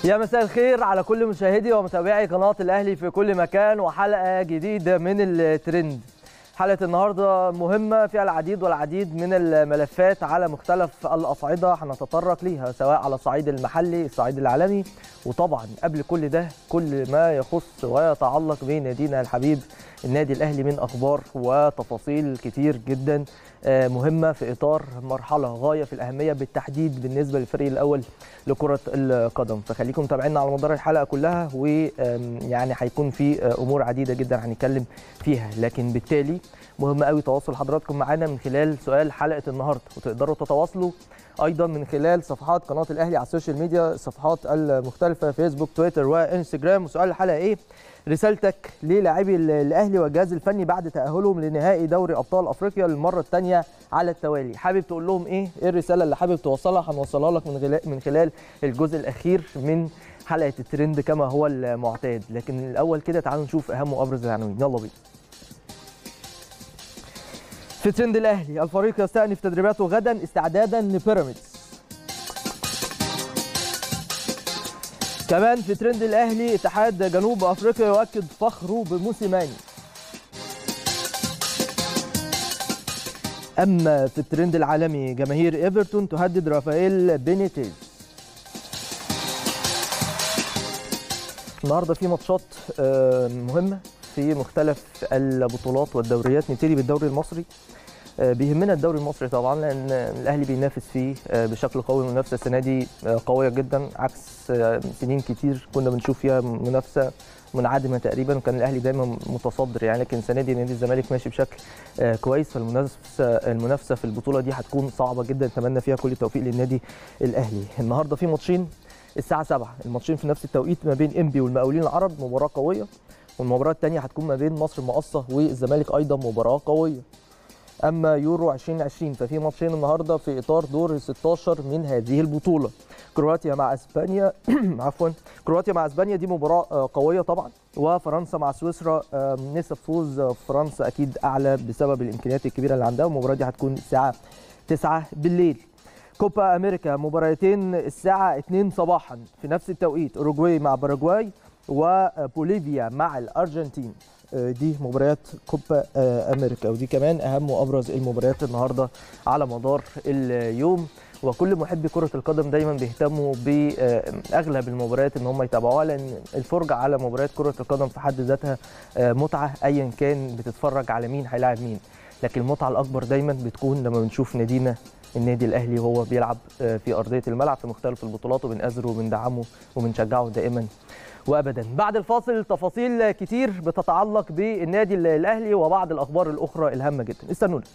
يا مساء الخير على كل مشاهدي ومتابعي قناة الأهلي في كل مكان وحلقة جديدة من الترند حلقة النهاردة مهمة فيها العديد والعديد من الملفات على مختلف الأصعدة هنتطرق ليها سواء على الصعيد المحلي الصعيد العالمي وطبعا قبل كل ده كل ما يخص ويتعلق بنادينا الحبيب النادي الأهلي من أخبار وتفاصيل كتير جدا مهمة في إطار مرحلة غاية في الأهمية بالتحديد بالنسبة للفريق الأول لكرة القدم فخليكم متابعينا على مدار الحلقة كلها ويعني هيكون في أمور عديدة جدا هنتكلم فيها لكن بالتالي مهم قوي تواصل حضراتكم معانا من خلال سؤال حلقة النهاردة وتقدروا تتواصلوا ايضا من خلال صفحات قناه الاهلي على السوشيال ميديا الصفحات المختلفه فيسبوك تويتر وانستجرام وسؤال الحلقه ايه رسالتك للاعبي الاهلي والجهاز الفني بعد تاهلهم لنهائي دوري ابطال افريقيا للمره الثانيه على التوالي حابب تقول لهم ايه ايه الرساله اللي حابب توصلها هنوصلها لك من خلال من خلال الجزء الاخير من حلقه الترند كما هو المعتاد لكن الاول كده تعالوا نشوف اهم وابرز العناوين يلا بينا في ترند الاهلي الفريق يستأنف تدريباته غدا استعدادا لبيراميدز كمان في ترند الاهلي اتحاد جنوب افريقيا يؤكد فخره بموسيماني اما في الترند العالمي جماهير ايفرتون تهدد رافائيل بينيتيز النهارده في ماتشات مهمه في مختلف البطولات والدوريات نبتدي بالدوري المصري بيهمنا الدوري المصري طبعا لان الاهلي بينافس فيه بشكل قوي المنافسه السنه دي قويه جدا عكس سنين كتير كنا بنشوف فيها منافسه منعدمه تقريبا وكان الاهلي دايما متصدر يعني لكن السنه دي نادي الزمالك ماشي بشكل كويس فالمنافسه المنافسه في البطوله دي هتكون صعبه جدا نتمنى فيها كل التوفيق للنادي الاهلي النهارده في ماتشين الساعه 7 الماتشين في نفس التوقيت ما بين انبي والمقاولين العرب مباراه قويه والمباراه الثانيه هتكون ما بين مصر المقصه والزمالك ايضا مباراه قويه اما يورو 2020 ففي ماتشين النهارده في اطار دور 16 من هذه البطوله كرواتيا مع اسبانيا عفوا كرواتيا مع اسبانيا دي مباراه قويه طبعا وفرنسا مع سويسرا نسب فوز فرنسا اكيد اعلى بسبب الامكانيات الكبيره اللي عندها والمباراه دي هتكون الساعه 9 بالليل كوبا امريكا مباراتين الساعه 2 صباحا في نفس التوقيت اوروجواي مع باراجواي وبوليفيا مع الارجنتين دي مباريات كوبا امريكا ودي كمان اهم وابرز المباريات النهارده على مدار اليوم وكل محبي كره القدم دايما بيهتموا باغلب المباريات ان هم يتابعوها لان الفرجه على مباريات كره القدم في حد ذاتها متعه ايا كان بتتفرج على مين هيلاعب مين لكن المتعه الاكبر دايما بتكون لما بنشوف نادينا النادي الاهلي وهو بيلعب في ارضيه الملعب في مختلف البطولات وبنأزره وبندعمه وبنشجعه دائما وابدا بعد الفاصل تفاصيل كتير بتتعلق بالنادي الاهلي وبعض الاخبار الاخرى الهامه جدا استنونا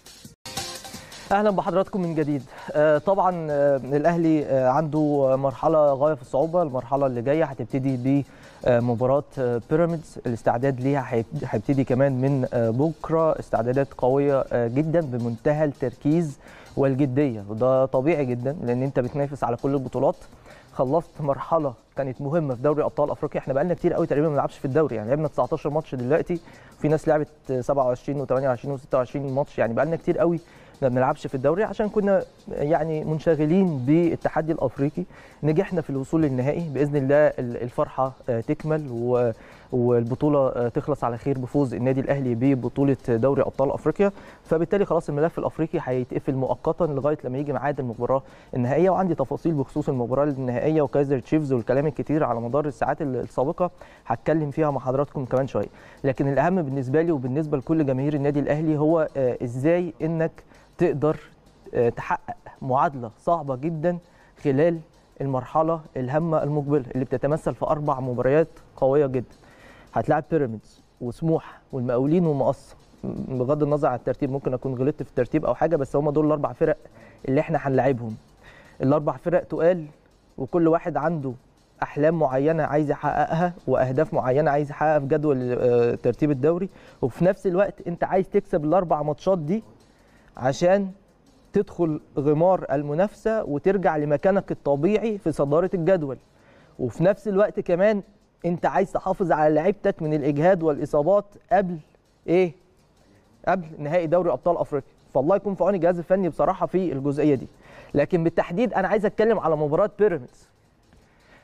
اهلا بحضراتكم من جديد طبعا الاهلي عنده مرحله غايه في الصعوبه المرحله اللي جايه هتبتدي بمباراه بيراميدز الاستعداد ليها هيبتدي كمان من بكره استعدادات قويه جدا بمنتهى التركيز والجديه وده طبيعي جدا لان انت بتنافس على كل البطولات خلصت مرحله كانت مهمه في دوري ابطال افريقيا احنا بقالنا كتير قوي تقريبا ما بنلعبش في الدوري يعني لعبنا 19 ماتش دلوقتي في ناس لعبت 27 و28 و26 ماتش يعني بقالنا كتير قوي ما بنلعبش في الدوري عشان كنا يعني منشغلين بالتحدي الافريقي نجحنا في الوصول للنهائي باذن الله الفرحه تكمل والبطوله تخلص على خير بفوز النادي الاهلي ببطوله دوري ابطال افريقيا فبالتالي خلاص الملف الافريقي هيتقفل مؤقتا لغايه لما يجي ميعاد المباراه النهائيه وعندي تفاصيل بخصوص المباراه النهائيه وكايزر تشيفز والكلام الكتير على مدار الساعات السابقه هتكلم فيها مع حضراتكم كمان شويه لكن الاهم بالنسبه لي وبالنسبه لكل جماهير النادي الاهلي هو ازاي انك تقدر تحقق معادله صعبه جدا خلال المرحله الهامه المقبله اللي بتتمثل في اربع مباريات قويه جدا هتلاعب بيراميدز وسموحه والمقاولين ومقصه بغض النظر عن الترتيب ممكن اكون غلطت في الترتيب او حاجه بس هم دول الاربع فرق اللي احنا هنلاعبهم الاربع فرق تقال وكل واحد عنده احلام معينه عايز يحققها واهداف معينه عايز يحققها في جدول ترتيب الدوري وفي نفس الوقت انت عايز تكسب الاربع ماتشات دي عشان تدخل غمار المنافسه وترجع لمكانك الطبيعي في صداره الجدول وفي نفس الوقت كمان انت عايز تحافظ على لعيبتك من الاجهاد والاصابات قبل ايه قبل نهائي دوري ابطال افريقيا فالله يكون في عون الجهاز الفني بصراحه في الجزئيه دي لكن بالتحديد انا عايز اتكلم على مباراه بيراميدز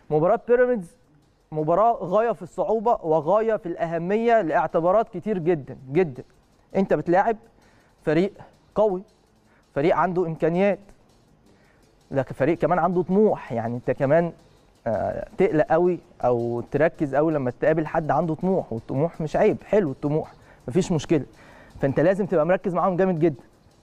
مباراه بيراميدز مباراه غايه في الصعوبه وغايه في الاهميه لاعتبارات كتير جدا جدا انت بتلاعب فريق قوي فريق عنده امكانيات لكن فريق كمان عنده طموح يعني انت كمان آه، تقلق قوي او تركز قوي لما تقابل حد عنده طموح والطموح مش عيب حلو الطموح مفيش مشكله فانت لازم تبقى مركز معاهم جامد جدا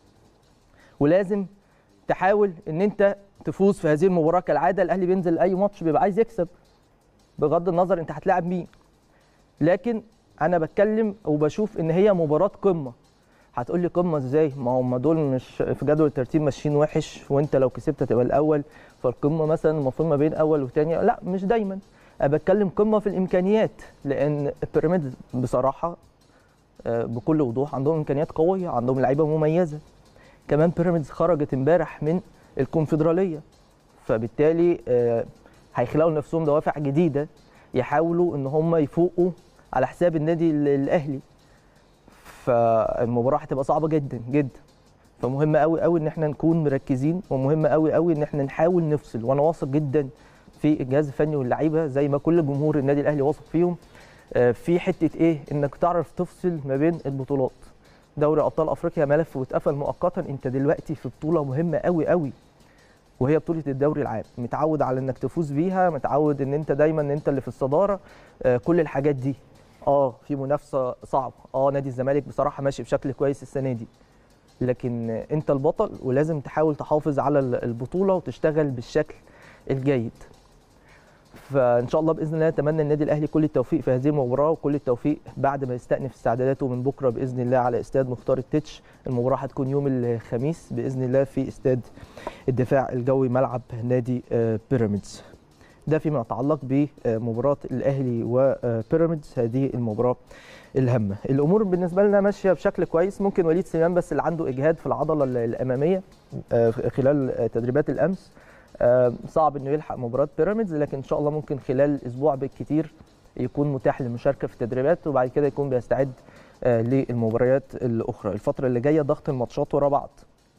ولازم تحاول ان انت تفوز في هذه المباراه كالعاده الاهلي بينزل اي ماتش بيبقى عايز يكسب بغض النظر انت هتلاعب مين لكن انا بتكلم وبشوف ان هي مباراه قمه هتقول لي قمه ازاي ما هم دول مش في جدول الترتيب ماشيين وحش وانت لو كسبت هتبقى الاول فالقمه مثلا المفروض ما بين اول وثاني لا مش دايما انا بتكلم قمه في الامكانيات لان بيراميدز بصراحه آه، بكل وضوح عندهم امكانيات قويه عندهم لعيبه مميزه كمان بيراميدز خرجت امبارح من الكونفدراليه فبالتالي آه، هيخلقوا لنفسهم دوافع جديده يحاولوا ان هم يفوقوا على حساب النادي ال- الاهلي فالمباراه هتبقى صعبه جدا جدا فمهم قوي قوي ان احنا نكون مركزين ومهم قوي قوي ان احنا نحاول نفصل وانا واثق جدا في الجهاز الفني واللعيبه زي ما كل جمهور النادي الاهلي واثق فيهم آه، في حته ايه انك تعرف تفصل ما بين البطولات دوري ابطال افريقيا ملف واتقفل مؤقتا انت دلوقتي في بطوله مهمه قوي قوي وهي بطوله الدوري العام متعود على انك تفوز بيها متعود ان انت دايما انت اللي في الصداره آه، كل الحاجات دي اه في منافسه صعبه اه نادي الزمالك بصراحه ماشي بشكل كويس السنه دي لكن آه، انت البطل ولازم تحاول تحافظ على ال- البطوله وتشتغل بالشكل الجيد فان شاء الله باذن الله نتمنى النادي الاهلي كل التوفيق في هذه المباراه وكل التوفيق بعد ما يستأنف استعداداته من بكره باذن الله على استاد مختار التتش المباراه هتكون يوم الخميس باذن الله في استاد الدفاع الجوي ملعب نادي آه، بيراميدز ده فيما يتعلق بمباراه الاهلي وبيراميدز هذه المباراه الهامه الامور بالنسبه لنا ماشيه بشكل كويس ممكن وليد سليمان بس اللي عنده اجهاد في العضله ال- الاماميه آه، خلال آه، تدريبات الامس آه، صعب انه يلحق مباراه بيراميدز لكن ان شاء الله ممكن خلال اسبوع بالكثير يكون متاح للمشاركه في التدريبات وبعد كده يكون بيستعد آه، للمباريات الاخرى الفتره اللي جايه ضغط الماتشات ورا بعض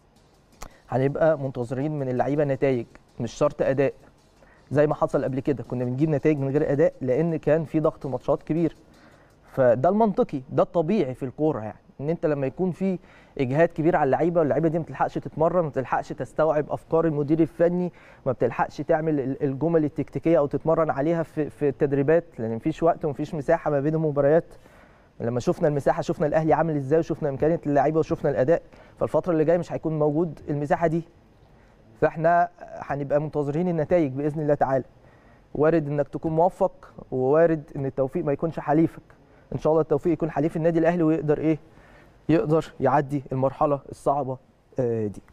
هنبقى منتظرين من اللعيبه نتائج مش شرط اداء زي ما حصل قبل كده كنا بنجيب نتائج من غير اداء لان كان في ضغط ماتشات كبير فده المنطقي ده الطبيعي في الكوره يعني ان انت لما يكون في اجهاد كبير على اللعيبه واللعيبه دي ما بتلحقش تتمرن ما بتلحقش تستوعب افكار المدير الفني ما بتلحقش تعمل ال- الجمل التكتيكيه او تتمرن عليها في في التدريبات لان مفيش وقت ومفيش مساحه ما بين المباريات لما شفنا المساحه شفنا الاهلي عامل ازاي وشفنا امكانيه اللعيبه وشفنا الاداء فالفتره اللي جايه مش هيكون موجود المساحه دي فاحنا هنبقى منتظرين النتائج باذن الله تعالى وارد انك تكون موفق ووارد ان التوفيق ما يكونش حليفك ان شاء الله التوفيق يكون حليف النادي الاهلي ويقدر ايه يقدر يعدي المرحله الصعبه آه، دي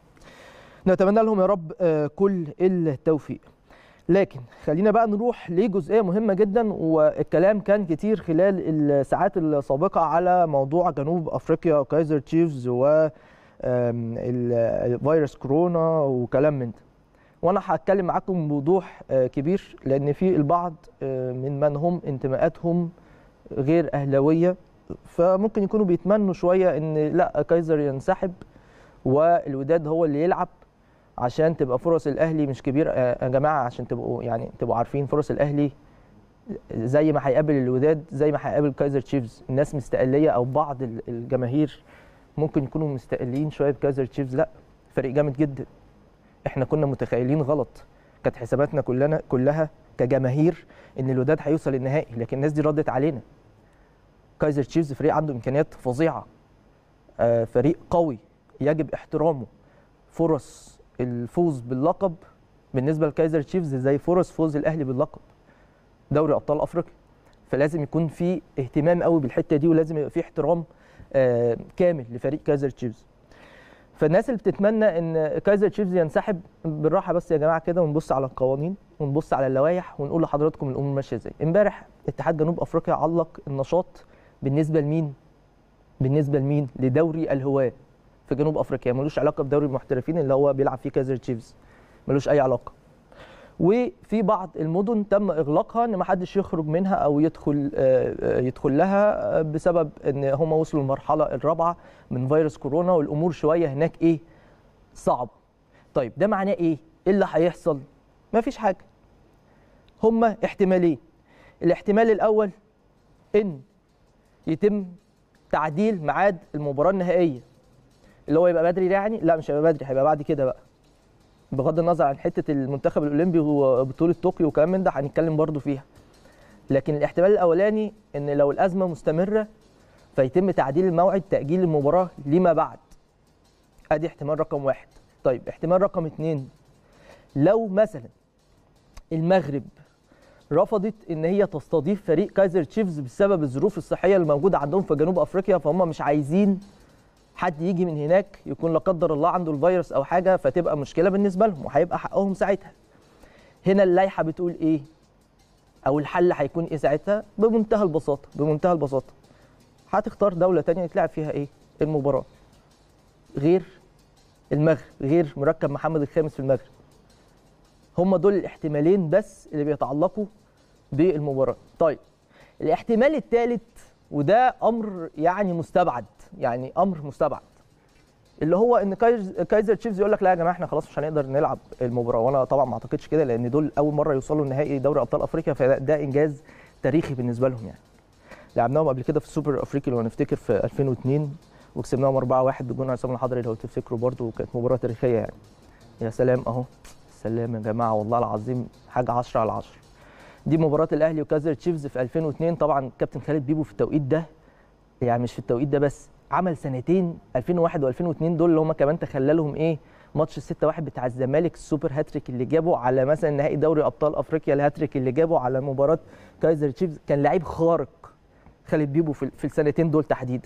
نتمنى لهم يا رب آه، كل التوفيق لكن خلينا بقى نروح لجزئيه مهمه جدا والكلام كان كتير خلال الساعات السابقه على موضوع جنوب افريقيا كايزر تشيفز و آم، ال- الفيروس كورونا وكلام من ده وانا هتكلم معاكم بوضوح آه، كبير لان في البعض آه، من من هم انتماءاتهم غير اهلاويه فممكن يكونوا بيتمنوا شويه ان لا كايزر ينسحب والوداد هو اللي يلعب عشان تبقى فرص الاهلي مش كبيره آه، يا جماعه عشان تبقوا يعني تبقوا عارفين فرص الاهلي زي ما هيقابل الوداد زي ما هيقابل كايزر تشيفز الناس مستقليه او بعض ال- الجماهير ممكن يكونوا مستقلين شويه بكايزر تشيفز لا فريق جامد جدا احنا كنا متخيلين غلط كانت حساباتنا كلنا كلها كجماهير ان الوداد هيوصل النهائي لكن الناس دي ردت علينا كايزر تشيفز فريق عنده امكانيات فظيعه آه، فريق قوي يجب احترامه فرص الفوز باللقب بالنسبه لكايزر تشيفز زي فرص فوز الاهلي باللقب دوري ابطال افريقيا فلازم يكون في اهتمام قوي بالحته دي ولازم يبقى في احترام آه، كامل لفريق كايزر تشيفز فالناس اللي بتتمنى ان كايزر تشيفز ينسحب بالراحه بس يا جماعه كده ونبص على القوانين ونبص على اللوائح ونقول لحضراتكم الامور ماشيه ازاي امبارح اتحاد جنوب افريقيا علق النشاط بالنسبه لمين بالنسبه لمين لدوري الهواه في جنوب افريقيا ملوش علاقه بدوري المحترفين اللي هو بيلعب فيه كايزر تشيفز ملوش اي علاقه وفي بعض المدن تم اغلاقها ان ما حدش يخرج منها او يدخل آه، آه، يدخل لها آه، بسبب ان هم وصلوا المرحله الرابعه من فيروس كورونا والامور شويه هناك ايه صعبه طيب ده معناه ايه ايه اللي هيحصل ما فيش حاجه هما احتمالين الاحتمال الاول ان يتم تعديل ميعاد المباراه النهائيه اللي هو يبقى بدري يعني لا مش هيبقى بدري هيبقى بعد كده بقى بغض النظر عن حته المنتخب الاولمبي وبطوله طوكيو وكلام من ده هنتكلم برضو فيها لكن الاحتمال الاولاني ان لو الازمه مستمره فيتم تعديل الموعد تاجيل المباراه لما بعد ادي احتمال رقم واحد طيب احتمال رقم اتنين لو مثلا المغرب رفضت ان هي تستضيف فريق كايزر تشيفز بسبب الظروف الصحيه الموجوده عندهم في جنوب افريقيا فهم مش عايزين حد يجي من هناك يكون لا قدر الله عنده الفيروس او حاجه فتبقى مشكله بالنسبه لهم وهيبقى حقهم ساعتها هنا اللائحه بتقول ايه او الحل هيكون ايه ساعتها بمنتهى البساطه بمنتهى البساطه هتختار دوله تانية يتلعب فيها ايه المباراه غير المغرب غير مركب محمد الخامس في المغرب هم دول الاحتمالين بس اللي بيتعلقوا بالمباراه طيب الاحتمال الثالث وده امر يعني مستبعد يعني امر مستبعد اللي هو ان كايز- كايزر تشيفز يقول لك لا يا جماعه احنا خلاص مش هنقدر نلعب المباراه وانا طبعا ما اعتقدش كده لان دول اول مره يوصلوا نهائي دوري ابطال افريقيا فده انجاز تاريخي بالنسبه لهم يعني لعبناهم قبل كده في السوبر الافريقي لو نفتكر في 2002 وكسبناهم 4-1 بجون عصام الحضري لو تفتكروا برده وكانت مباراه تاريخيه يعني يا سلام اهو سلام يا جماعه والله العظيم حاجه 10 على 10 دي مباراه الاهلي وكايزر تشيفز في 2002 طبعا كابتن خالد بيبو في التوقيت ده يعني مش في التوقيت ده بس عمل سنتين 2001 و2002 دول اللي هم كمان تخللهم ايه ماتش 6 1 بتاع الزمالك السوبر هاتريك اللي جابه على مثلا نهائي دوري ابطال افريقيا الهاتريك اللي جابه على مباراه كايزر تشيفز كان لعيب خارق خالد بيبو في في السنتين دول تحديدا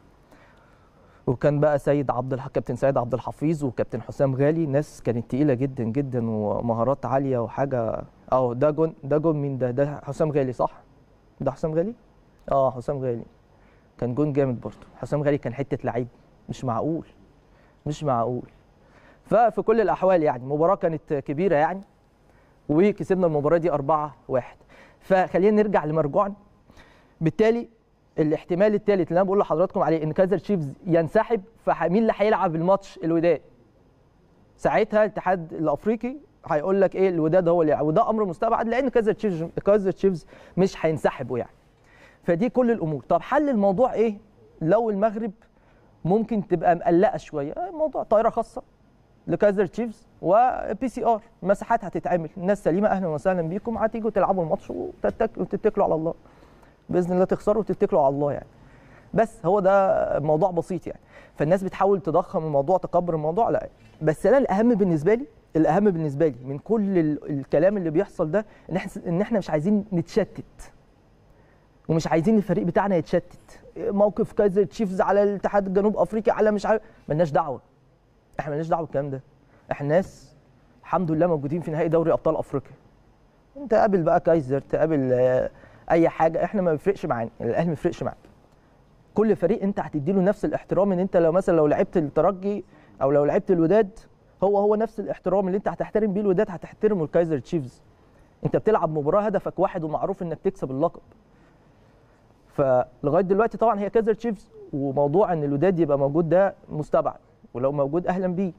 وكان بقى سيد عبد الح... كابتن سيد عبد الحفيظ وكابتن حسام غالي ناس كانت تقيله جدا جدا ومهارات عاليه وحاجه اه ده جون ده جون مين ده ده حسام غالي صح ده حسام غالي اه حسام غالي كان جون جامد برضه حسام غالي كان حته لعيب مش معقول مش معقول ففي كل الاحوال يعني مباراه كانت كبيره يعني وكسبنا المباراه دي 4 1 فخلينا نرجع لمرجوعنا بالتالي الاحتمال الثالث اللي انا بقول لحضراتكم عليه ان كايزر تشيفز ينسحب فمين اللي هيلعب الماتش الوداد ساعتها الاتحاد الافريقي هيقول لك ايه الوداد هو اللي يلعب وده امر مستبعد لان كايزر تشيفز كايزر تشيفز مش هينسحبوا يعني فدي كل الامور طب حل الموضوع ايه لو المغرب ممكن تبقى مقلقه شويه موضوع طائره خاصه لكايزر تشيفز وبي سي ار مساحات هتتعمل الناس سليمه اهلا وسهلا بيكم هتيجوا تلعبوا الماتش وتتك... وتتكلوا على الله باذن الله تخسروا وتتكلوا على الله يعني بس هو ده موضوع بسيط يعني فالناس بتحاول تضخم الموضوع تكبر الموضوع لا بس انا الاهم بالنسبه لي الاهم بالنسبه لي من كل ال- الكلام اللي بيحصل ده ان احنا ان احنا مش عايزين نتشتت ومش عايزين الفريق بتاعنا يتشتت موقف كايزر تشيفز على الاتحاد الجنوب افريقي على مش عارف ملناش دعوه احنا ملناش دعوه بالكلام ده احنا ناس الحمد لله موجودين في نهائي دوري ابطال افريقيا انت قابل بقى كايزر تقابل آه، اي حاجه احنا ما بيفرقش معانا الاهلي ما بيفرقش معانا كل فريق انت هتدي له نفس الاحترام ان انت لو مثلا لو لعبت الترجي او لو لعبت الوداد هو هو نفس الاحترام اللي انت هتحترم بيه الوداد هتحترمه الكايزر تشيفز انت بتلعب مباراه هدفك واحد ومعروف انك تكسب اللقب فلغايه دلوقتي طبعا هي كايزر تشيفز وموضوع ان الوداد يبقى موجود ده مستبعد ولو موجود اهلا بيه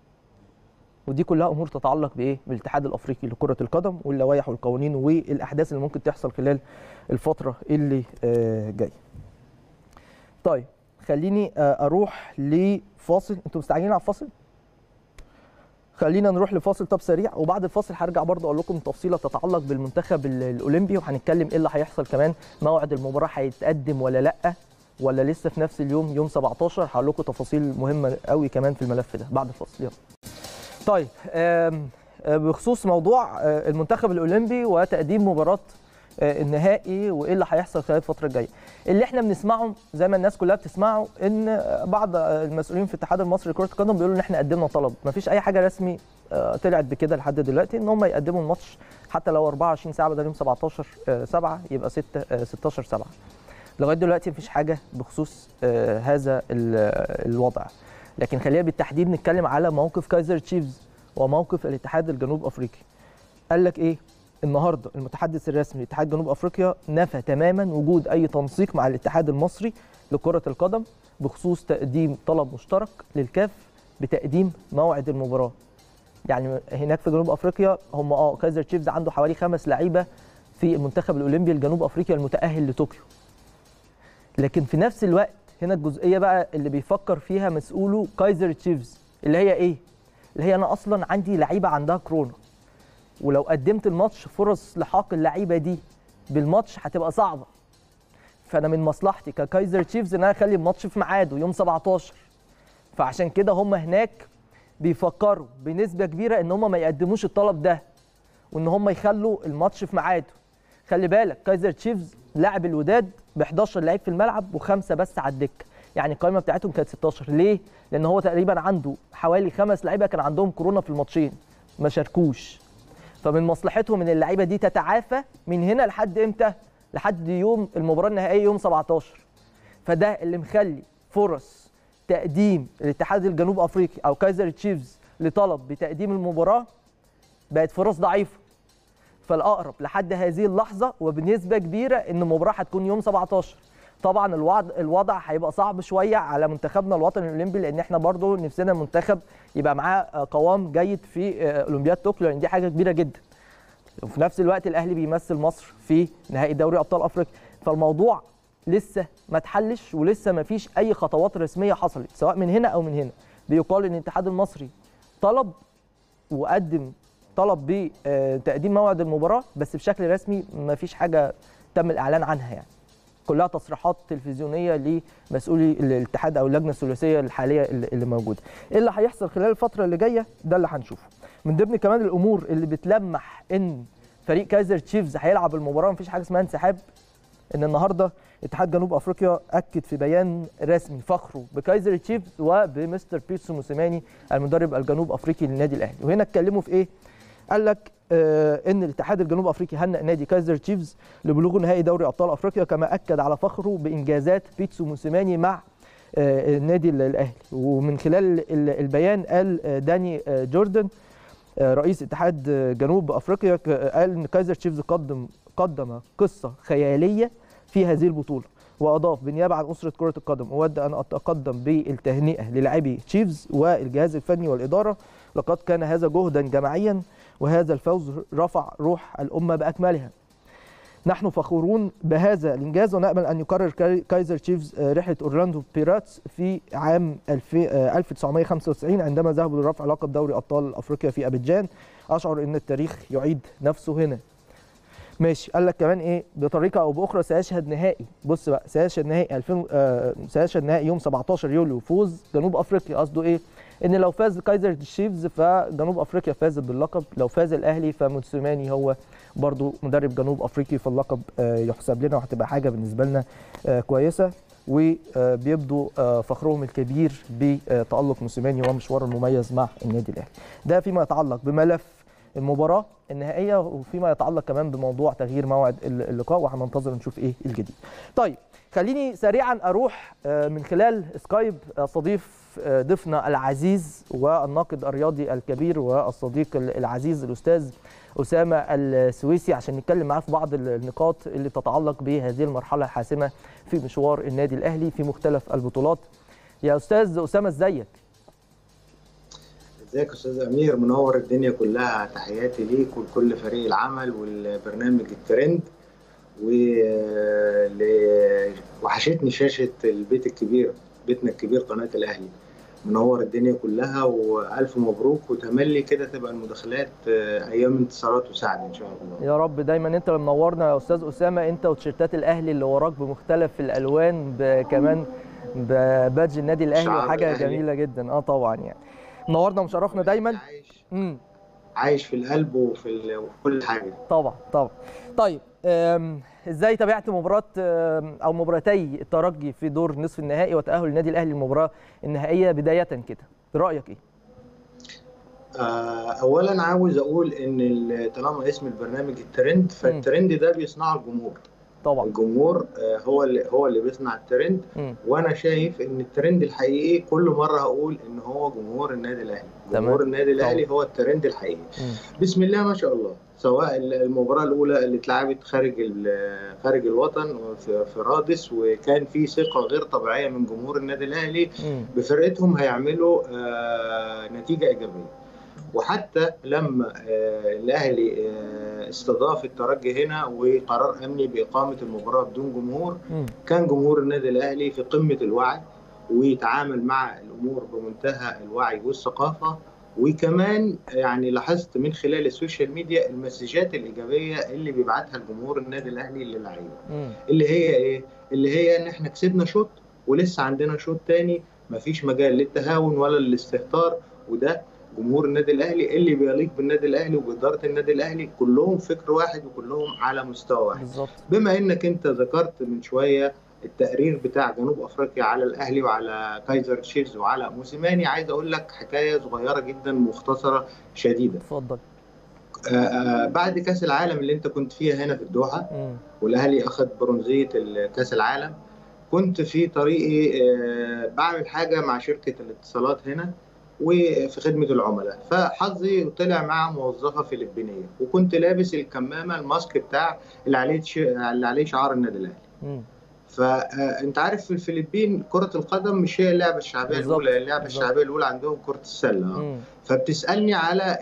ودي كلها امور تتعلق بايه بالاتحاد الافريقي لكره القدم واللوائح والقوانين والاحداث اللي ممكن تحصل خلال الفتره اللي آه، جايه طيب خليني آه، اروح لفاصل انتوا مستعجلين على الفاصل خلينا نروح لفاصل طب سريع وبعد الفاصل هرجع برضه اقول لكم تفصيله تتعلق بالمنتخب ال- الاولمبي وهنتكلم ايه اللي هيحصل كمان موعد المباراه هيتقدم ولا لا ولا لسه في نفس اليوم يوم 17 هقول لكم تفاصيل مهمه قوي كمان في الملف ده بعد الفاصل يلا طيب آم، آه، بخصوص موضوع آه، المنتخب الاولمبي وتقديم مباراه آه، النهائي وايه اللي هيحصل خلال الفتره الجايه اللي احنا بنسمعه زي ما الناس كلها بتسمعه ان آه، بعض آه، المسؤولين في الاتحاد المصري لكره القدم بيقولوا ان احنا قدمنا طلب مفيش اي حاجه رسمي آه، طلعت بكده لحد دلوقتي ان هم يقدموا الماتش حتى لو 24 ساعه بدل يوم 17 آه، 7 يبقى 6 آه، 16 7 لغايه دلوقتي مفيش حاجه بخصوص آه، هذا ال- آه، الوضع لكن خلينا بالتحديد نتكلم على موقف كايزر تشيفز وموقف الاتحاد الجنوب افريقي قال لك ايه النهارده المتحدث الرسمي لاتحاد جنوب افريقيا نفى تماما وجود اي تنسيق مع الاتحاد المصري لكره القدم بخصوص تقديم طلب مشترك للكاف بتقديم موعد المباراه يعني هناك في جنوب افريقيا هم اه كايزر تشيفز عنده حوالي خمس لعيبه في المنتخب الاولمبي الجنوب افريقيا المتاهل لطوكيو لكن في نفس الوقت هنا الجزئيه بقى اللي بيفكر فيها مسؤوله كايزر تشيفز اللي هي ايه اللي هي انا اصلا عندي لعيبه عندها كورونا ولو قدمت الماتش فرص لحاق اللعيبه دي بالماتش هتبقى صعبه فانا من مصلحتي ككايزر تشيفز ان انا اخلي الماتش في ميعاده يوم 17 فعشان كده هم هناك بيفكروا بنسبه كبيره ان هم ما يقدموش الطلب ده وان هم يخلوا الماتش في ميعاده خلي بالك كايزر تشيفز لاعب الوداد ب 11 لعيب في الملعب وخمسه بس على الدكه يعني القائمه بتاعتهم كانت 16 ليه لان هو تقريبا عنده حوالي خمس لعيبه كان عندهم كورونا في الماتشين ما شاركوش فمن مصلحتهم ان اللعيبه دي تتعافى من هنا لحد امتى لحد يوم المباراه النهائيه يوم 17 فده اللي مخلي فرص تقديم الاتحاد الجنوب افريقي او كايزر تشيفز لطلب بتقديم المباراه بقت فرص ضعيفه فالاقرب لحد هذه اللحظه وبنسبه كبيره ان المباراه هتكون يوم 17 طبعا الوضع الوضع هيبقى صعب شويه على منتخبنا الوطني الاولمبي لان احنا برضو نفسنا المنتخب يبقى معاه قوام جيد في اولمبياد طوكيو لان دي حاجه كبيره جدا وفي نفس الوقت الاهلي بيمثل مصر في نهائي دوري ابطال افريقيا فالموضوع لسه ما اتحلش ولسه ما فيش اي خطوات رسميه حصلت سواء من هنا او من هنا بيقال ان الاتحاد المصري طلب وقدم طلب بتقديم موعد المباراه بس بشكل رسمي ما فيش حاجه تم الاعلان عنها يعني كلها تصريحات تلفزيونيه لمسؤولي الاتحاد او اللجنه الثلاثيه الحاليه اللي موجوده ايه اللي هيحصل خلال الفتره اللي جايه ده اللي هنشوفه من ضمن كمان الامور اللي بتلمح ان فريق كايزر تشيفز هيلعب المباراه مفيش حاجه اسمها انسحاب ان النهارده اتحاد جنوب افريقيا اكد في بيان رسمي فخره بكايزر تشيفز وبمستر بيتسو موسيماني المدرب الجنوب افريقي للنادي الاهلي وهنا اتكلموا في ايه قال لك آه ان الاتحاد الجنوب افريقي هنأ نادي كايزر تشيفز لبلوغ نهائي دوري ابطال افريقيا كما اكد على فخره بانجازات بيتسو موسيماني مع آه النادي الاهلي ومن خلال البيان قال آه داني جوردن رئيس اتحاد جنوب افريقيا قال ان كايزر تشيفز قدم قدم قصه خياليه في هذه البطوله واضاف بالنيابه عن اسره كره القدم اود ان اتقدم بالتهنئه للاعبي تشيفز والجهاز الفني والاداره لقد كان هذا جهدا جماعيا وهذا الفوز رفع روح الامه باكملها نحن فخورون بهذا الانجاز ونامل ان يكرر كايزر تشيفز رحله اورلاندو بيراتس في عام 1995 عندما ذهبوا لرفع لقب دوري ابطال افريقيا في ابيجان اشعر ان التاريخ يعيد نفسه هنا ماشي قال لك كمان ايه بطريقه او باخرى سيشهد نهائي بص بقى سيشهد نهائي 2000 آه سيشهد نهائي يوم 17 يوليو فوز جنوب افريقيا قصده ايه ان لو فاز كايزر تشيفز فجنوب افريقيا فازت باللقب لو فاز الاهلي فموسيماني هو برضو مدرب جنوب افريقي فاللقب آه يحسب لنا وهتبقى حاجه بالنسبه لنا آه كويسه وبيبدوا فخرهم الكبير بتالق موسيماني ومشواره المميز مع النادي الاهلي ده فيما يتعلق بملف المباراه النهائيه وفيما يتعلق كمان بموضوع تغيير موعد اللقاء وهننتظر نشوف ايه الجديد. طيب خليني سريعا اروح من خلال سكايب استضيف ضيفنا العزيز والناقد الرياضي الكبير والصديق العزيز الاستاذ اسامه السويسي عشان نتكلم معاه في بعض النقاط اللي تتعلق بهذه المرحله الحاسمه في مشوار النادي الاهلي في مختلف البطولات. يا استاذ اسامه ازيك؟ ازيك يا استاذ امير منور الدنيا كلها تحياتي ليك ولكل فريق العمل والبرنامج الترند و وحشتني شاشه البيت الكبير بيتنا الكبير قناه الاهلي منور الدنيا كلها والف مبروك وتملي كده تبقى المداخلات ايام انتصارات وسعد ان شاء الله يا رب دايما انت اللي منورنا يا استاذ اسامه انت وتيشيرتات الاهلي اللي وراك بمختلف الالوان كمان ببادج النادي الاهلي حاجه جميله جدا اه طبعا يعني منورنا ومشرفنا دايما عايش مم. عايش في القلب وفي كل حاجه طبعا طبعا طيب ازاي تابعت مباراه او مباراتي الترجي في دور نصف النهائي وتاهل النادي الاهلي للمباراه النهائيه بدايه كده رايك ايه اولا عاوز اقول ان طالما اسم البرنامج الترند فالترند ده بيصنعه الجمهور طبعا الجمهور هو اللي هو اللي بيصنع الترند م. وانا شايف ان الترند الحقيقي كل مره هقول ان هو جمهور النادي الاهلي جمهور النادي الاهلي هو الترند الحقيقي م. بسم الله ما شاء الله سواء المباراه الاولى اللي اتلعبت خارج خارج الوطن في, في رادس وكان في ثقه غير طبيعيه من جمهور النادي الاهلي م. بفرقتهم هيعملوا آه نتيجه ايجابيه وحتى لما الاهلي استضاف الترجي هنا وقرار امني باقامه المباراه بدون جمهور كان جمهور النادي الاهلي في قمه الوعي ويتعامل مع الامور بمنتهى الوعي والثقافه وكمان يعني لاحظت من خلال السوشيال ميديا المسجات الايجابيه اللي بيبعتها الجمهور النادي الاهلي للعيبه اللي هي ايه اللي هي ان احنا كسبنا شوط ولسه عندنا شوط تاني مفيش مجال للتهاون ولا للاستهتار وده جمهور النادي الاهلي اللي بيليق بالنادي الاهلي وباداره النادي الاهلي كلهم فكر واحد وكلهم على مستوى واحد بالظبط بما انك انت ذكرت من شويه التقرير بتاع جنوب افريقيا على الاهلي وعلى كايزر تشيفز وعلى موسيماني عايز اقول لك حكايه صغيره جدا مختصره شديده اتفضل بعد كاس العالم اللي انت كنت فيها هنا في الدوحه مم. والاهلي اخذ برونزيه كاس العالم كنت في طريقي بعمل حاجه مع شركه الاتصالات هنا وفي خدمه العملاء فحظي طلع مع موظفه فلبينيه وكنت لابس الكمامه الماسك بتاع اللي عليه اللي عليه شعار النادي الاهلي فانت عارف في الفلبين كره القدم مش هي اللعبه الشعبيه الاولى اللعبه الشعبيه الاولى عندهم كره السله مم. فبتسالني على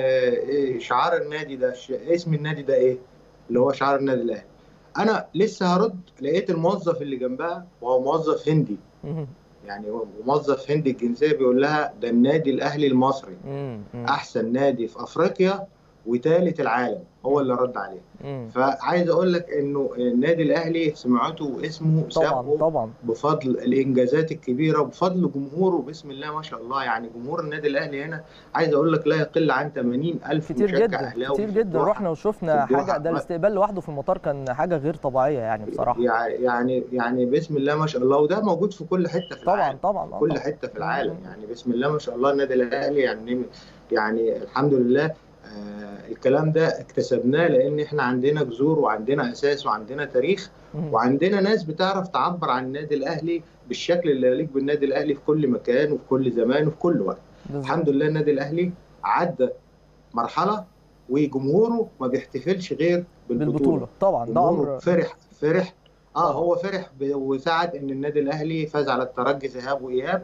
شعار النادي ده اسم النادي ده ايه اللي هو شعار النادي الاهلي انا لسه هرد لقيت الموظف اللي جنبها وهو موظف هندي مم. يعني هو موظف هندي الجنسيه بيقول لها ده النادي الاهلي المصري مم. مم. احسن نادي في افريقيا وثالث العالم هو اللي رد عليه مم. فعايز اقول لك انه النادي الاهلي سمعته واسمه طبعا سابقه طبعا بفضل الانجازات الكبيره وبفضل جمهوره بسم الله ما شاء الله يعني جمهور النادي الاهلي هنا عايز اقول لك لا يقل عن 80 الف كتير مشجع جدا اهلاوي كتير في جدا الدوحة. رحنا وشفنا في الدوحة. حاجه ده الاستقبال لوحده في المطار كان حاجه غير طبيعيه يعني بصراحه يعني يعني بسم الله ما شاء الله وده موجود في كل حته في طبعا العالم طبعا آه كل طبعاً. حته في العالم مم. يعني بسم الله ما شاء الله النادي الاهلي يعني يعني الحمد لله آه الكلام ده اكتسبناه لان احنا عندنا جذور وعندنا اساس وعندنا تاريخ مم. وعندنا ناس بتعرف تعبر عن النادي الاهلي بالشكل اللي يليق بالنادي الاهلي في كل مكان وفي كل زمان وفي كل وقت بالظبط. الحمد لله النادي الاهلي عدى مرحله وجمهوره ما بيحتفلش غير بالبطوله, بالبطوله طبعا ده جمهوره امر فرح فرح اه طبعا. هو فرح ب- وساعد ان النادي الاهلي فاز على الترجي ذهاب واياب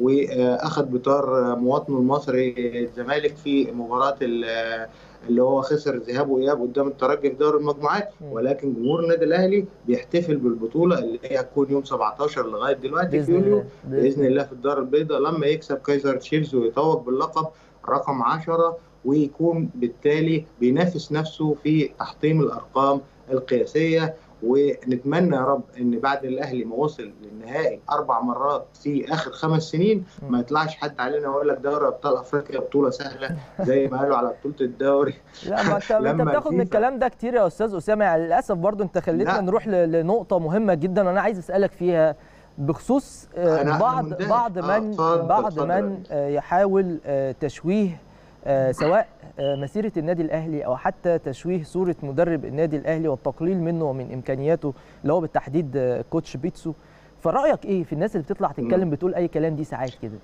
واخذ بطار مواطنه المصري الزمالك في مباراه ال- اللي هو خسر ذهاب واياب قدام الترجي في دوري المجموعات مم. ولكن جمهور النادي الاهلي بيحتفل بالبطوله اللي هي هتكون يوم 17 لغايه دلوقتي في باذن يوليو الله باذن الله في الدار البيضاء لما يكسب كايزر تشيفز ويتوج باللقب رقم 10 ويكون بالتالي بينافس نفسه في تحطيم الارقام القياسيه ونتمنى يا رب ان بعد الاهلي ما وصل للنهائي اربع مرات في اخر خمس سنين ما يطلعش حد علينا ويقول لك دوري ابطال افريقيا بطوله سهله زي ما قالوا على بطوله الدوري لا ما انت انت لما بتاخد من الفيفا- الكلام ده كتير يا استاذ اسامه يعني للاسف برضو انت خليتنا لا. نروح ل- لنقطه مهمه جدا وانا عايز اسالك فيها بخصوص آه، أنا- أنا بعض مندهش. بعض آه، من اتفضل، بعض اتفضل. من آه، يحاول آه، تشويه آه، سواء آه، مسيره النادي الاهلي او حتى تشويه صوره مدرب النادي الاهلي والتقليل منه ومن امكانياته اللي هو بالتحديد آه، كوتش بيتسو فرايك ايه في الناس اللي بتطلع تتكلم بتقول اي كلام دي ساعات كده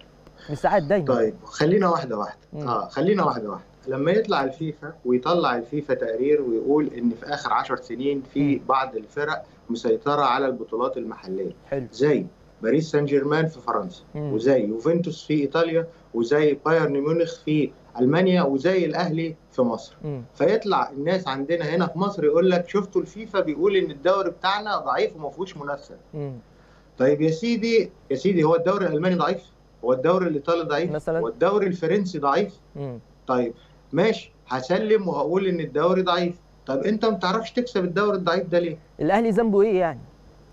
مش ساعات دايما طيب خلينا واحده واحده مم. اه خلينا واحده واحده لما يطلع الفيفا ويطلع الفيفا تقرير ويقول ان في اخر عشر سنين في مم. بعض الفرق مسيطره على البطولات المحليه حلو زي باريس سان جيرمان في فرنسا مم. وزي يوفنتوس في ايطاليا وزي بايرن ميونخ في المانيا وزي الاهلي في مصر مم. فيطلع الناس عندنا هنا في مصر يقول لك شفتوا الفيفا بيقول ان الدوري بتاعنا ضعيف وما فيهوش منافسه مم. طيب يا سيدي يا سيدي هو الدوري الالماني ضعيف هو الدوري الايطالي ضعيف مثلاً؟ هو الدوري الفرنسي ضعيف مم. طيب ماشي هسلم وهقول ان الدوري ضعيف طب انت ما بتعرفش تكسب الدوري الضعيف ده ليه الاهلي ذنبه ايه يعني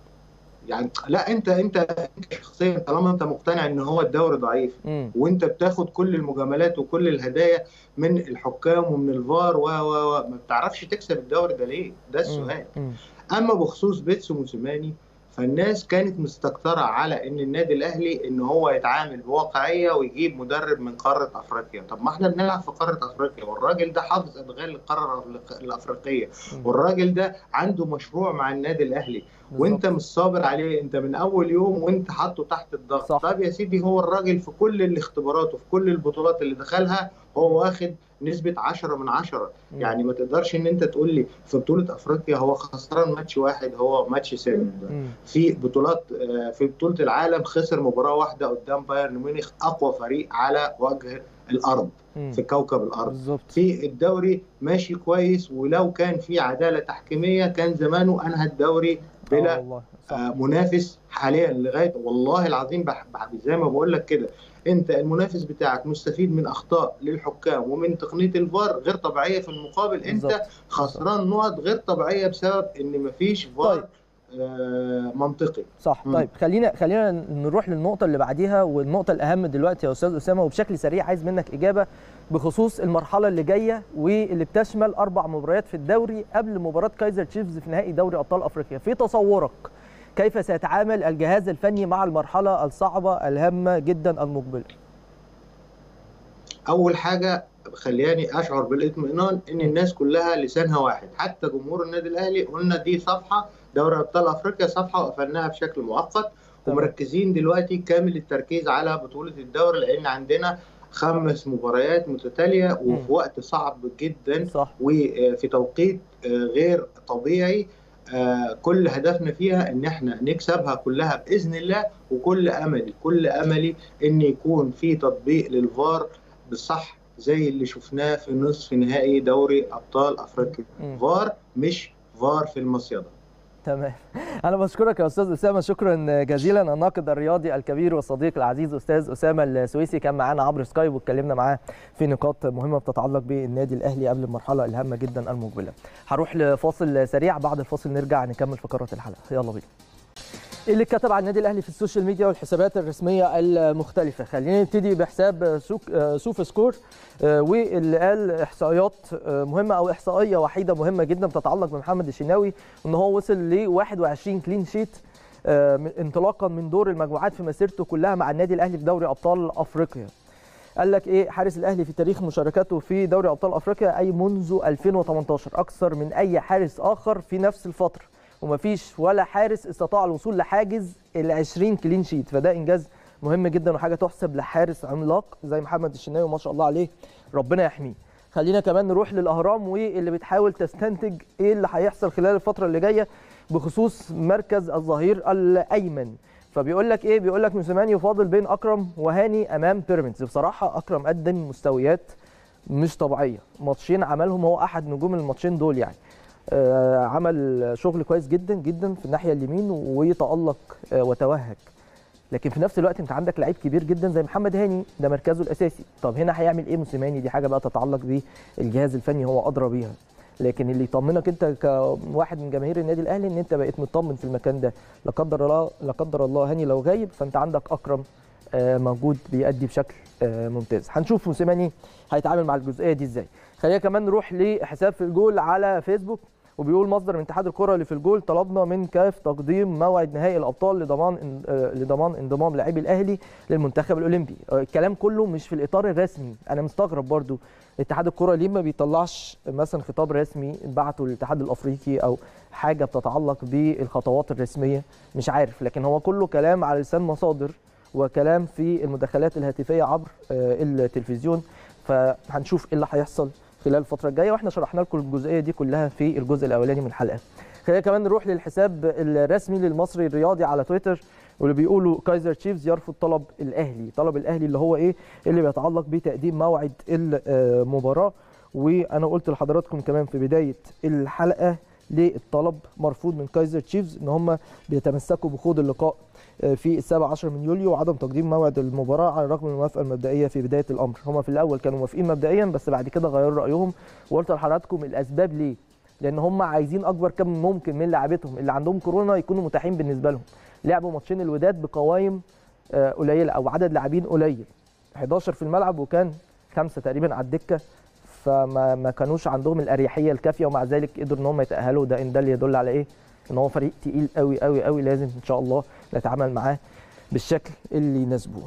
يعني لا انت انت انت شخصيا طالما انت مقتنع ان هو الدوري ضعيف مم. وانت بتاخد كل المجاملات وكل الهدايا من الحكام ومن الفار و و و ما بتعرفش تكسب الدوري ده ليه ده السؤال مم. اما بخصوص بيتسو موسيماني فالناس كانت مستكترة على ان النادي الاهلي ان هو يتعامل بواقعيه ويجيب مدرب من قاره افريقيا، طب ما احنا بنلعب في قاره افريقيا والراجل ده حافظ ادغال القاره الافريقيه مم. والراجل ده عنده مشروع مع النادي الاهلي وانت بالظبط. مش صابر عليه انت من اول يوم وانت حاطه تحت الضغط صح. طب يا سيدي هو الراجل في كل الاختبارات وفي كل البطولات اللي دخلها هو واخد نسبه 10 من 10 يعني ما تقدرش ان انت تقول لي في بطوله افريقيا هو خسران ماتش واحد هو ماتش سالم في بطولات في بطوله العالم خسر مباراه واحده قدام بايرن ميونخ اقوى فريق على وجه الارض في كوكب الارض بالزبط. في الدوري ماشي كويس ولو كان في عداله تحكيميه كان زمانه انهى الدوري بلا آه منافس حاليا لغايه والله العظيم زي ما بقول لك كده انت المنافس بتاعك مستفيد من اخطاء للحكام ومن تقنيه الفار غير طبيعيه في المقابل انت بالزبط. خسران نقط غير طبيعيه بسبب ان مفيش فار طيب. آه منطقي صح م. طيب خلينا خلينا نروح للنقطه اللي بعديها والنقطه الاهم دلوقتي يا استاذ اسامه وبشكل سريع عايز منك اجابه بخصوص المرحله اللي جايه واللي بتشمل اربع مباريات في الدوري قبل مباراه كايزر تشيفز في نهائي دوري ابطال افريقيا في تصورك كيف سيتعامل الجهاز الفني مع المرحله الصعبه الهامه جدا المقبله اول حاجه خلياني اشعر بالاطمئنان ان الناس كلها لسانها واحد حتى جمهور النادي الاهلي قلنا دي صفحه دوري ابطال افريقيا صفحه وقفلناها بشكل مؤقت ومركزين دلوقتي كامل التركيز على بطوله الدوري لان عندنا خمس مباريات متتاليه وفي وقت صعب جدا صح. وفي توقيت غير طبيعي كل هدفنا فيها ان احنا نكسبها كلها باذن الله وكل املي كل املي ان يكون في تطبيق للفار بالصح زي اللي شفناه في نصف نهائي دوري ابطال افريقيا فار مش فار في المصيده تمام انا بشكرك يا استاذ اسامه شكرا جزيلا الناقد الرياضي الكبير والصديق العزيز استاذ اسامه السويسي كان معانا عبر سكايب واتكلمنا معاه في نقاط مهمه بتتعلق بالنادي الاهلي قبل المرحله الهامه جدا المقبله هروح لفاصل سريع بعد الفاصل نرجع نكمل فقرات الحلقه يلا بينا اللي اتكتب عن النادي الاهلي في السوشيال ميديا والحسابات الرسميه المختلفه خلينا نبتدي بحساب سوف سكور واللي قال احصائيات مهمه او احصائيه وحيده مهمه جدا بتتعلق بمحمد الشناوي ان هو وصل ل 21 كلين شيت انطلاقا من دور المجموعات في مسيرته كلها مع النادي الاهلي في دوري ابطال افريقيا قال لك ايه حارس الاهلي في تاريخ مشاركاته في دوري ابطال افريقيا اي منذ 2018 اكثر من اي حارس اخر في نفس الفتره ومفيش ولا حارس استطاع الوصول لحاجز ال 20 كلين شيت فده انجاز مهم جدا وحاجه تحسب لحارس عملاق زي محمد الشناوي ما شاء الله عليه ربنا يحميه خلينا كمان نروح للاهرام واللي بتحاول تستنتج ايه اللي هيحصل خلال الفتره اللي جايه بخصوص مركز الظهير الايمن فبيقول لك ايه بيقول لك موسيماني يفاضل بين اكرم وهاني امام بيراميدز بصراحه اكرم قدم مستويات مش طبيعيه ماتشين عملهم هو احد نجوم الماتشين دول يعني آه عمل شغل كويس جدا جدا في الناحيه اليمين ويتالق آه وتوهج لكن في نفس الوقت انت عندك لعيب كبير جدا زي محمد هاني ده مركزه الاساسي طب هنا هيعمل ايه موسيماني دي حاجه بقى تتعلق بالجهاز الفني هو ادرى بيها لكن اللي يطمنك انت كواحد من جماهير النادي الاهلي ان انت بقيت مطمن في المكان ده لا قدر الله لا قدر الله هاني لو غايب فانت عندك اكرم آه موجود بيأدي بشكل ممتاز هنشوف موسيماني هيتعامل مع الجزئيه دي ازاي خلينا كمان نروح لحساب في الجول على فيسبوك وبيقول مصدر من اتحاد الكره اللي في الجول طلبنا من كاف تقديم موعد نهائي الابطال لضمان لضمان انضمام لاعبي الاهلي للمنتخب الاولمبي الكلام كله مش في الاطار الرسمي انا مستغرب برضو اتحاد الكره ليه ما بيطلعش مثلا خطاب رسمي بعته للاتحاد الافريقي او حاجه بتتعلق بالخطوات الرسميه مش عارف لكن هو كله كلام على لسان مصادر وكلام في المداخلات الهاتفيه عبر التلفزيون فهنشوف ايه اللي هيحصل خلال الفتره الجايه واحنا شرحنا لكم الجزئيه دي كلها في الجزء الاولاني من الحلقه خلينا كمان نروح للحساب الرسمي للمصري الرياضي على تويتر واللي بيقولوا كايزر تشيفز يرفض طلب الاهلي طلب الاهلي اللي هو ايه اللي بيتعلق بتقديم موعد المباراه وانا قلت لحضراتكم كمان في بدايه الحلقه ليه الطلب مرفوض من كايزر تشيفز ان هم بيتمسكوا بخوض اللقاء في السابع عشر من يوليو وعدم تقديم موعد المباراه على الرغم من الموافقه المبدئيه في بدايه الامر هم في الاول كانوا موافقين مبدئيا بس بعد كده غيروا رايهم وقلت لحضراتكم الاسباب ليه لان هم عايزين اكبر كم ممكن من لاعبتهم اللي عندهم كورونا يكونوا متاحين بالنسبه لهم لعبوا ماتشين الوداد بقوائم قليله او عدد لاعبين قليل 11 في الملعب وكان خمسه تقريبا على الدكه فما ما كانوش عندهم الاريحيه الكافيه ومع ذلك قدروا ان هم يتاهلوا ده ان ده اللي يدل على ايه ان هو فريق تقيل قوي قوي قوي لازم ان شاء الله نتعامل معاه بالشكل اللي يناسبه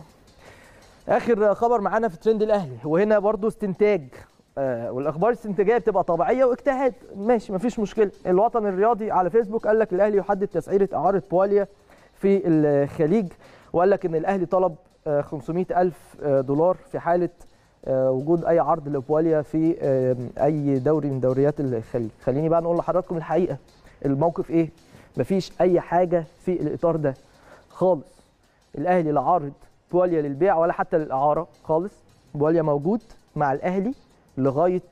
اخر خبر معانا في ترند الاهلي وهنا برضو استنتاج آه والاخبار الاستنتاجيه بتبقى طبيعيه واجتهاد ماشي مفيش مشكله الوطن الرياضي على فيسبوك قال لك الاهلي يحدد تسعيره اعاره بواليا في الخليج وقال لك ان الاهلي طلب 500 الف دولار في حاله وجود اي عرض لبواليا في اي دوري من دوريات الخليج خليني بقى نقول لحضراتكم الحقيقه الموقف ايه مفيش اي حاجه في الاطار ده خالص الاهلي لا عارض بواليا للبيع ولا حتى للاعاره خالص بواليا موجود مع الاهلي لغايه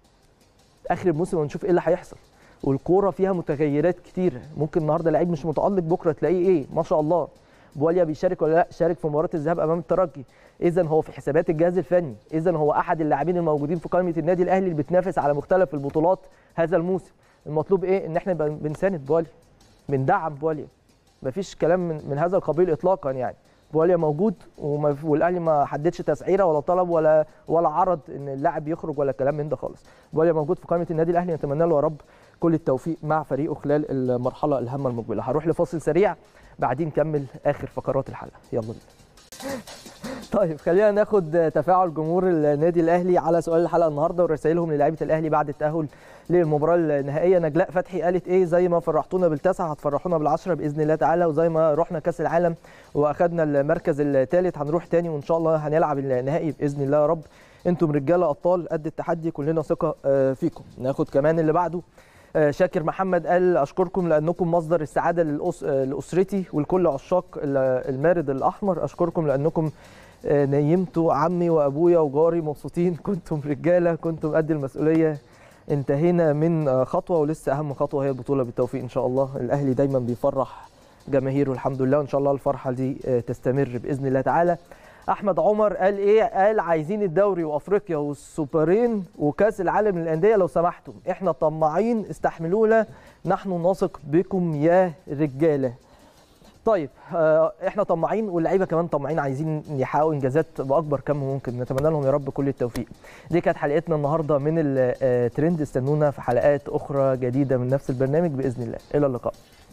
اخر الموسم ونشوف ايه اللي هيحصل والكوره فيها متغيرات كتيره ممكن النهارده لعيب مش متالق بكره تلاقيه ايه ما شاء الله بواليا بيشارك ولا لا شارك في مباراه الذهاب امام الترجي اذا هو في حسابات الجهاز الفني اذا هو احد اللاعبين الموجودين في قائمه النادي الاهلي اللي بتنافس على مختلف البطولات هذا الموسم المطلوب ايه ان احنا بنساند بواليا بندعم بواليا مفيش كلام من, من هذا القبيل اطلاقا يعني بواليا موجود والاهلي ما حددش تسعيره ولا طلب ولا ولا عرض ان اللاعب يخرج ولا كلام من ده خالص بواليا موجود في قائمه النادي الاهلي نتمنى له يا رب كل التوفيق مع فريقه خلال المرحله الهامه المقبله هروح لفاصل سريع بعدين نكمل اخر فقرات الحلقه يلا بينا طيب خلينا ناخد تفاعل جمهور النادي الاهلي على سؤال الحلقه النهارده ورسائلهم للاعيبه الاهلي بعد التاهل للمباراه النهائيه نجلاء فتحي قالت ايه زي ما فرحتونا بالتسعه هتفرحونا بالعشره باذن الله تعالى وزي ما رحنا كاس العالم واخدنا المركز الثالث هنروح تاني وان شاء الله هنلعب النهائي باذن الله يا رب انتم رجاله ابطال قد التحدي كلنا ثقه فيكم ناخد كمان اللي بعده شاكر محمد قال اشكركم لانكم مصدر السعاده للأس... لاسرتي ولكل عشاق المارد الاحمر اشكركم لانكم نيمتوا عمي وابويا وجاري مبسوطين كنتم رجاله كنتم قد المسؤوليه انتهينا من خطوه ولسه اهم خطوه هي البطوله بالتوفيق ان شاء الله الاهلي دايما بيفرح جماهيره الحمد لله وان شاء الله الفرحه دي تستمر باذن الله تعالى احمد عمر قال ايه قال عايزين الدوري وافريقيا والسوبرين وكاس العالم للانديه لو سمحتم احنا طماعين استحملونا نحن نثق بكم يا رجاله طيب احنا طماعين واللعيبه كمان طماعين عايزين يحققوا انجازات باكبر كم ممكن نتمنى لهم يا رب كل التوفيق دي كانت حلقتنا النهارده من الترند استنونا في حلقات اخرى جديده من نفس البرنامج باذن الله الى اللقاء